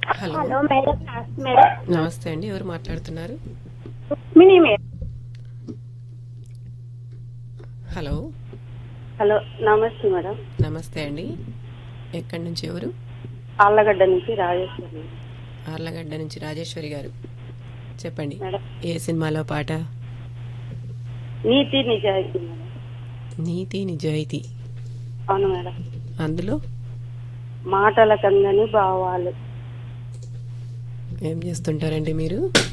hello hello madam నమస్తే madam నమస్తే అండి ఎవరు మాట్లాడుతున్నారు రుక్మిణి మేడం హలో హలో నమస్తే మేడం నమస్తే అండి ఎక్కడి నుంచి ఎవరు ఆళ్ళగడ్డ నుంచి రాజేశ్వరి ఆర్లగడ్డ నుంచి రాజేశ్వరి గారు చెప్పండి మేడం ఏ సినిమాలో పాట నీతి నిజాయితీ మేడం నీతి నిజాయితీ అవును మేడం అందులో మాటల కందని భావాలు ఏం చేస్తుంటారండి మీరు